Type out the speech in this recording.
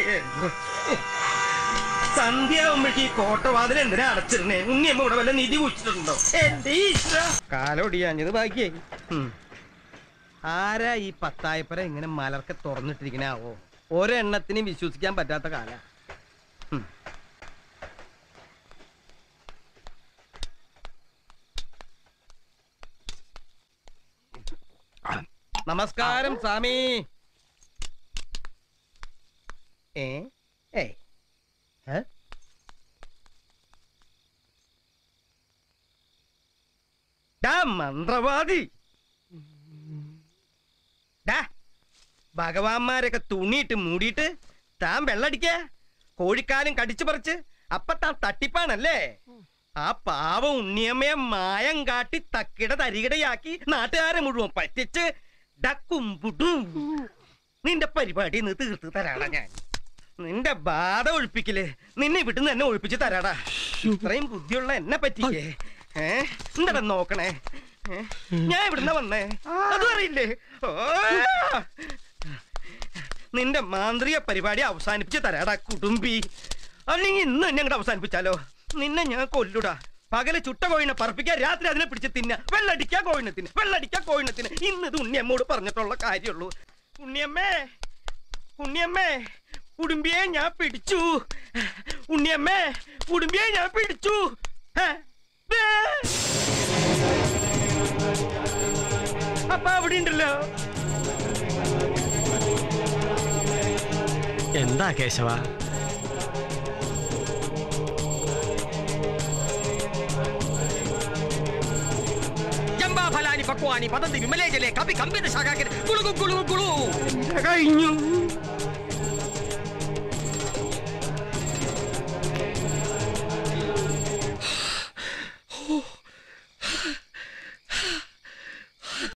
സന്ധ്യയാവുമ്പോഴേക്ക് ഈ കോട്ടവാതിൽ എന്തിനാ അടച്ചിരുന്നേ ഉണ്ണിയമ്മ ഇവിടെ വല്ല നിധി കുച്ചിട്ടുണ്ടോ എന്റെ ഈശ്വര കാലോടിയാഞ്ഞത് ബാക്കിയായി ഉം. ആരാ ഈ പത്തായപ്പര ഇങ്ങനെ മലർക്കെ തുറന്നിട്ടിരിക്കണാവോ ഒരെണ്ണത്തിനും വിശ്വസിക്കാൻ പറ്റാത്ത കാല നമസ്കാരം സ്വാമി ഏ ഏ ഏ? ഡാ മന്ത്രവാദി ഡാ ഭഗവാന്മാരൊക്കെ തുണിയിട്ട് മൂടിയിട്ട് താൻ വെള്ളടിക്ക കോഴിക്കാലും കടിച്ചു പറിച്ച് അപ്പൊ താൻ തട്ടിപ്പാണല്ലേ ആ പാവം ഉണ്ണിയമ്മയെ മായം കാട്ടി തക്കിട തരികിടയാക്കി നാട്ടുകാരെ മുഴുവൻ പറ്റിച്ച് ഡക്കുംപുടും നിന്റെ പരിപാടി ഇന്ന് തീർത്ത് തരാടാ ഞാൻ നിന്റെ ബാധ ഒഴിപ്പിക്കല് നിന്നെ ഇവിടുന്ന് എന്നെ ഒഴിപ്പിച്ച് തരാടാ ഇത്രയും ബുദ്ധിയുള്ള എന്നെ പറ്റിക്കേ ഏ എന്താടാ നോക്കണേ ഏ? ഞാൻ ഇവിടുന്ന് വന്നേ അതും അറിയില്ലേ ഓ! നിന്റെ മാന്ത്രിക പരിപാടി അവസാനിപ്പിച്ച് തരാടാ കുടുംബി അല്ലെങ്കിൽ ഇന്ന് എന്നെ അങ്ങോട്ട് അവസാനിപ്പിച്ചാലോ നിന്നെ ഞാൻ കൊല്ലുടാ പകല് ചുട്ട കോഴിനെ പറപ്പിക്കാൻ രാത്രി അതിനെ പിടിച്ച് തിന്ന വെള്ളടിക്കാ കോഴിനത്തിന് വെള്ളടിക്കാ കോഴിനത്തിന് ഇന്ന് ഇത് ഉണ്ണിയമ്മോട് പറഞ്ഞിട്ടുള്ള കാര്യമുള്ളൂ ഉണ്ണിയമ്മേ ഉണ്ണിയമ്മേ ഉടുമ്പിയെ ഞാൻ പിടിച്ചു ഉണ്ണിയമ്മേ ഉടുമ്പിയെ ഞാൻ പിടിച്ചു ഹേ, ദേ. അപ്പൊ അവിടെ ഉണ്ടല്ലോ എന്താ കേശവ ജംബാഫലാനി പക്വാനി പതന്തി വിമലേജലെ കവി കമ്പിത ശാഖാക്കൻ കുളുകു കുളുകു കുളു കഴിഞ്ഞു